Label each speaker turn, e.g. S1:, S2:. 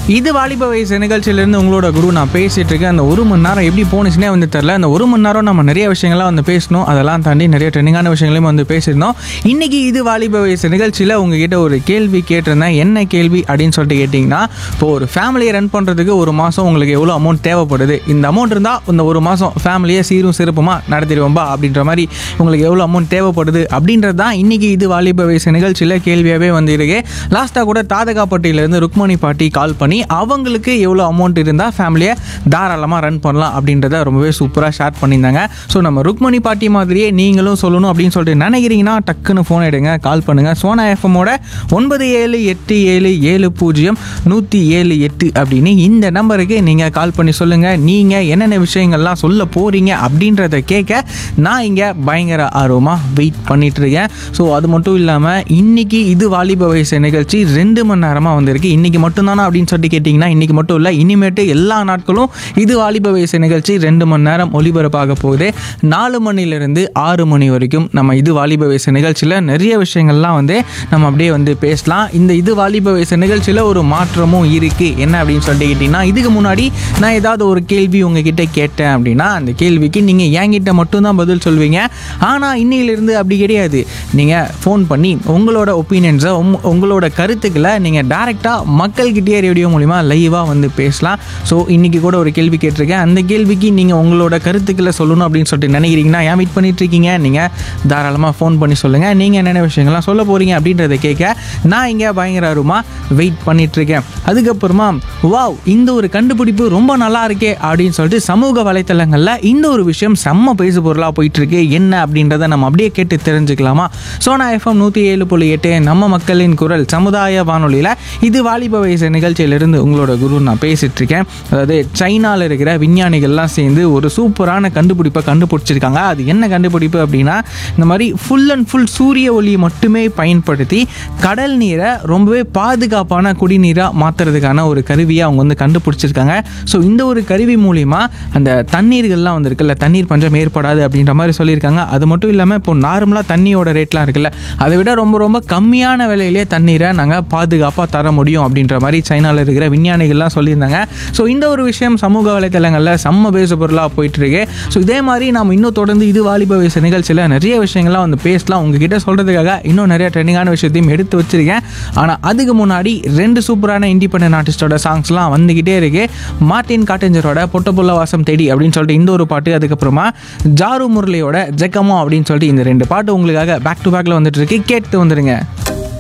S1: இது வாலிப வயசு நிகழ்ச்சியிலேருந்து உங்களோட குரு நான் பேசிட்டு இருக்கேன் அந்த ஒரு மணி நேரம் எப்படி போணுச்சுனே வந்து தெரில அந்த ஒரு மணி நேரம் நம்ம நிறைய விஷயங்கள்லாம் வந்து பேசணும் அதெல்லாம் தாண்டி நிறைய ட்ரெண்டிங்கான விஷயங்களையும் வந்து பேசியிருந்தோம் இன்னைக்கு இது வாலிப வயசு நிகழ்ச்சியில் உங்ககிட்ட ஒரு கேள்வி கேட்டிருந்தேன் என்ன கேள்வி அப்படின்னு சொல்லிட்டு கேட்டிங்கன்னா இப்போ ஒரு ஃபேமிலியை ரன் பண்ணுறதுக்கு ஒரு மாதம் உங்களுக்கு எவ்வளோ அமௌண்ட் தேவைப்படுது இந்த அமௌண்ட் இருந்தால் இந்த ஒரு மாதம் ஃபேமிலியை சீரும் சிறப்புமாக நடத்திடுவோம்பா அப்படின்ற மாதிரி உங்களுக்கு எவ்வளோ அமௌண்ட் தேவைப்படுது அப்படின்றது தான் இன்னைக்கு இது வாலிப வயசு நிகழ்ச்சியில் கேள்வியாகவே வந்து இருக்கு லாஸ்ட்டாக கூட தாதகாப்பட்டியிலேருந்து ருக்மணி பாட்டி கால் பண்ணி அவங்களுக்கு எவ்வளோ அமௌண்ட் இருந்தால் ஃபேமிலியை தாராளமாக ரன் பண்ணலாம் அப்படின்றத ரொம்பவே சூப்பராக ஷேர் பண்ணியிருந்தாங்க ஸோ நம்ம ருக்மணி பாட்டி மாதிரியே நீங்களும் சொல்லணும் அப்படின்னு சொல்லிட்டு நினைக்கிறீங்கன்னா டக்குன்னு ஃபோன் எடுங்க கால் பண்ணுங்கள் சோனா எஃப்எம்மோட ஒன்பது ஏழு எட்டு ஏழு ஏழு பூஜ்ஜியம் நூற்றி ஏழு எட்டு அப்படின்னு இந்த நம்பருக்கு நீங்கள் கால் பண்ணி சொல்லுங்கள் நீங்கள் என்னென்ன விஷயங்கள்லாம் சொல்ல போகிறீங்க அப்படின்றத கேட்க நான் இங்கே பயங்கர ஆர்வமாக வெயிட் பண்ணிட்டு இருக்கேன் ஸோ அது மட்டும் இல்லாமல் இன்னைக்கு இது வாலிப வயசு நிகழ்ச்சி ரெண்டு மணி நேரமாக வந்திருக்கு இன்னைக்கு மட்டும்தானா அப்படின்னு சொல்லிட்டு கேட்டிங்கன்னா இன்னைக்கு மட்டும் இல்லை இனிமேட்டு எல்லா நாட்களும் இது வாலிப வயசு நிகழ்ச்சி ரெண்டு மணி நேரம் ஒளிபரப்பாக போகுது நாலு மணிலேருந்து ஆறு மணி வரைக்கும் நம்ம இது வாலிப வயசு நிகழ்ச்சியில் நிறைய விஷயங்கள்லாம் வந்து நம்ம அப்படியே வந்து பேசலாம் இந்த இது வாலிப வயசு நிகழ்ச்சியில் ஒரு மாற்றமும் இருக்குது என்ன அப்படின்னு சொல்லிட்டு கேட்டிங்கன்னா இதுக்கு முன்னாடி நான் ஏதாவது ஒரு கேள்வி உங்ககிட்ட கேட்டேன் அப்படின்னா அந்த கேள்விக்கு நீங்கள் என்கிட்ட மட்டும்தான் பதில் சொல்வீங்க ஆனால் இன்னையிலிருந்து அப்படி கிடையாது நீங்கள் ஃபோன் பண்ணி உங்களோட ஒப்பீனியன்ஸை உங்களோட கருத்துக்களை நீங்கள் டேரெக்டாக மக்கள்கிட்டயே ரேடியோ மூலிமா லைவாக வந்து பேசலாம் ஸோ இன்றைக்கி கூட ஒரு கேள்வி கேட்டிருக்கேன் அந்த கேள்விக்கு நீங்கள் உங்களோட கருத்துக்களை சொல்லணும் அப்படின்னு சொல்லிட்டு நினைக்கிறீங்கன்னா ஏன் வெயிட் பண்ணிட்டு இருக்கீங்க நீங்கள் தாராளமாக ஃபோன் பண்ணி சொல்லுங்கள் நீங்கள் என்னென்ன விஷயங்கள்லாம் சொல்ல போகிறீங்க அப்படின்றத கேட்க நான் இங்கே பயங்கர ஆர்வமாக வெயிட் பண்ணிட்டு இருக்கேன் அதுக்கப்புறமா வாவ் இந்த ஒரு கண்டுபிடிப்பு ரொம்ப நல்லா இருக்கே அப்படின்னு சொல்லிட்டு சமூக வலைத்தளங்களில் இந்த ஒரு விஷயம் செம்ம பேசு பொருளாக போயிட்டு இருக்கு என்ன அப்படின்றத நம்ம அப்படியே கேட்டு தெரிஞ்சுக்கலாமா சோனா எஃப்எம் நூற்றி ஏழு புள்ளி எட்டு நம்ம மக்களின் குரல் சமுதாய வானொலியில் இது வாலிப வயசு நிகழ்ச்சியிலிருந்து உங்களோட குரு நான் பேசிட்டு இருக்கேன் அதாவது சைனாவில் இருக்கிற விஞ்ஞானிகள்லாம் சேர்ந்து ஒரு சூப்பரான கண்டுபிடிப்பை கண்டுபிடிச்சிருக்காங்க அது என்ன கண்டுபிடிப்பு அப்படின்னா இந்த மாதிரி ஃபுல் அண்ட் ஃபுல் சூரிய ஒளியை மட்டுமே பயன்படுத்தி கடல் நீரை ரொம்பவே பாதுகாப்பான குடிநீராக மாற்றுறதுக்கான ஒரு கருவியை அவங்க வந்து கண்டுபிடிச்சிருக்காங்க ஸோ இந்த ஒரு கருவி மூலிமா அந்த தண்ணீர்கள்லாம் வந்து இருக்குல்ல தண்ணீர் பஞ்சம் ஏற்படாது அப்படின்ற மாதிரி சொல்லியிருக்காங்க அது மட்டும் இல்லாமல் இப்போ நார்மலாக தண்ணியோட ரேட்லாம் இருக்குல்ல அதை விட ரொம்ப ரொம்ப கம்மியான விலையிலே தண்ணீரை நாங்கள் பாதுகாப்பாக தர முடியும் அப்படின்ற மாதிரி சைனாவில் இருக்கிற விஞ்ஞானிகள்லாம் சொல்லியிருந்தாங்க ஸோ இந்த ஒரு விஷயம் சமூக வலைத்தளங்களில் செம்ம பேசு பொருளாக போயிட்டு இருக்கு ஸோ இதே மாதிரி நாம் இன்னும் தொடர்ந்து இது வாலிப வயசு நிகழ்ச்சியில் நிறைய விஷயங்கள்லாம் வந்து பேசலாம் உங்ககிட்ட சொல்கிறதுக்காக இன்னும் நிறைய ட்ரெண்டிங்கான விஷயத்தையும் எடுத்து வச்சிருக்கேன் ஆனால் அதுக்கு முன்னாடி ரெண்டு சூப்பரான இண்டிபெண்டன்ட் ஆர்டிஸ்டோட சாங்ஸ்லாம் வந்துக்கிட்டே இருக்கு மார்ட்டின் காட்டஞ்சரோட பொட்டப்புள்ள வாசம் தேடி அப்படின்னு சொல்லிட்டு இந்த ஒரு பாட்டு அதுக்கப்புறமா ஜாரு முரளியோட ஜெக்கமோ அப்படின்னு சொல்லிட்டு இந்த ரெண்டு பாட்டு உங்களுக்காக பேக் டு பேக்கில் வந்துட்டு இருக்கு கேட்டு வந்துடுங்க